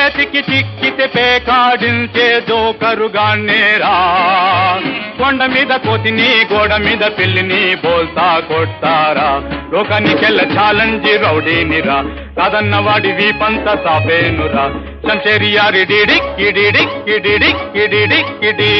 చేతికి చిక్కితే పేకాడించే జోకరుగానేరా కొండ మీద కోతిని గోడ మీద పిల్లిని బోల్తా కొట్టారా లోకానికెళ్ళ ఛాలెంజ్ రౌడీనిరా కాదన్న వాడి వీపంత సాపేనురా శంషేరియారి డిడిక్ కిడిడిక్ కిడిడిక్ కిడిడిక్ కిడి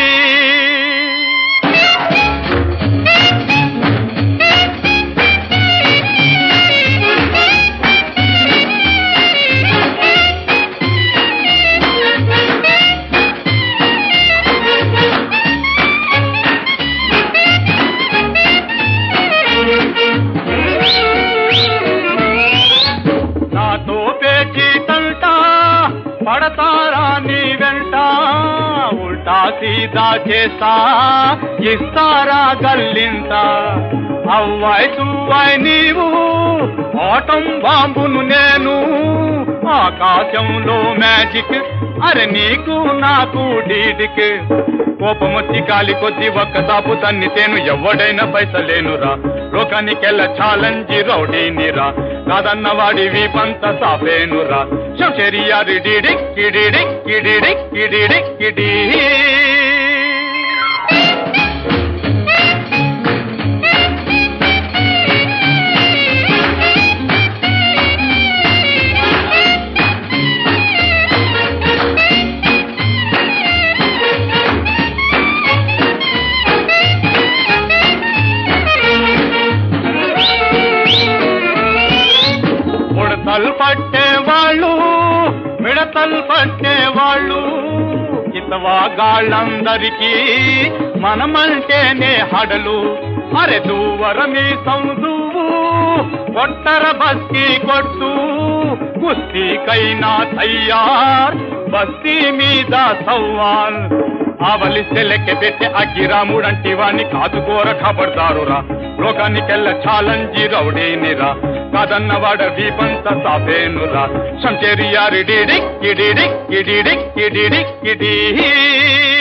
నాతో పేచి తంట పడతారా నీ వెంట ఉల్టా సీదా చేస్తా ఇస్తారా గల్లింత అవ్వాయి తువ్వాయి నీవు ఆటం బాంబును నేను ఆకాశంలో మ్యాజిక్ అరే నీకు నాకు డీడిక్ కోపమొచ్చి గాలి కొద్ది ఒక్క సాపు తన్నితేను ఎవడైనా పైసలేనురా లోకానికెళ్ళ ఛాలెంజ్ రౌడీనిరా కాదన్న వాడి వీపంత సాపేనురా శంషరియారి డిడిక్ కిడిడిక్ కిడిడిక్ కిడిడిక్ కిడి ఉడతలు పట్టేవాళ్ళు మిడతలు పట్టేవాళ్ళు కితవాగాళ్ళందరికీ మనమంటేనే హడలు అరె దూవరమి సౌదువు కొట్టర బస్తీ కొట్టు కుస్తీకైనా తయ్యార్ బస్తీ మీద సవ్వాల్ ఆవలిస్తే లెక్క పెట్టి అగ్గిరాముడంటి వాణ్ణి కాదుకోర ఖబర్దారురా లోకానికెళ్ళ ఛాలెంజి రౌడీనిరా కాదన్న వాడ వీపంత సాపేనురా శంచేరియారి డిడిక్ కిడిడిక్ కిడిడిక్ కిడిడిక్ కిడి